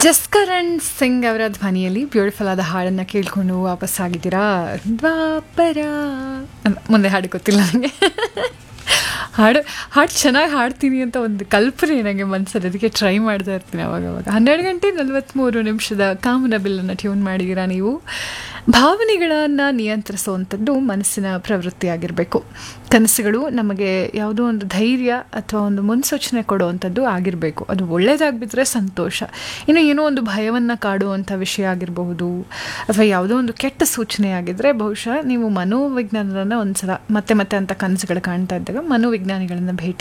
ಜಸ್ಕರಣ್ ಸಿಂಗ್ ಅವರ ಧ್ವನಿಯಲ್ಲಿ ಬ್ಯೂಟಿಫುಲ್ ಆದ ಹಾಡನ್ನು ಕೇಳ್ಕೊಂಡು ವಾಪಸ್ ಆಗಿದ್ದೀರಾ ದ್ವಾಪರ ಅಲ್ಲ, ಮುಂದೆ ಹಾಡು ಗೊತ್ತಿಲ್ಲ ನನಗೆ ಹಾಡು ಹಾಡು ಚೆನ್ನಾಗಿ ಹಾಡ್ತೀನಿ ಅಂತ ಒಂದು ಕಲ್ಪನೆ ನನಗೆ ಮನಸ್ಸಲ್ಲಿ ಅದಕ್ಕೆ ಟ್ರೈ ಮಾಡ್ತಾ ಇರ್ತೀನಿ ಅವಾಗ ಅವಾಗ ಹನ್ನೆರಡು ಗಂಟೆ ನಲವತ್ತ್ಮೂರು ನಿಮಿಷದ ಕಾಮನ ಬಿಲ್ಲನ್ನು ಟ್ಯೂನ್ ಮಾಡಿದ್ದೀರಾ ನೀವು ಭಾವನೆಗಳನ್ನು ನಿಯಂತ್ರಿಸುವಂಥದ್ದು ಮನಸ್ಸಿನ ಪ್ರವೃತ್ತಿಯಾಗಿರಬೇಕು ಕನಸುಗಳು ನಮಗೆ ಯಾವುದೋ ಒಂದು ಧೈರ್ಯ ಅಥವಾ ಒಂದು ಮುನ್ಸೂಚನೆ ಕೊಡುವಂಥದ್ದು ಆಗಿರಬೇಕು ಅದು ಒಳ್ಳೆಯದಾಗ್ಬಿಟ್ರೆ ಸಂತೋಷ ಇನ್ನು ಏನೋ ಒಂದು ಭಯವನ್ನು ಕಾಡುವಂಥ ವಿಷಯ ಆಗಿರಬಹುದು ಅಥವಾ ಯಾವುದೋ ಒಂದು ಕೆಟ್ಟ ಸೂಚನೆ ಆಗಿದ್ದರೆ ಬಹುಶಃ ನೀವು ಮನೋವಿಜ್ಞಾನನ ಒಂದ್ಸಲ ಮತ್ತೆ ಮತ್ತೆ ಅಂತ ಕನಸುಗಳು ಕಾಣ್ತಾ ಇದ್ದಾಗ ಮನೋವಿಜ್ಞಾನಿಗಳನ್ನು ಭೇಟಿ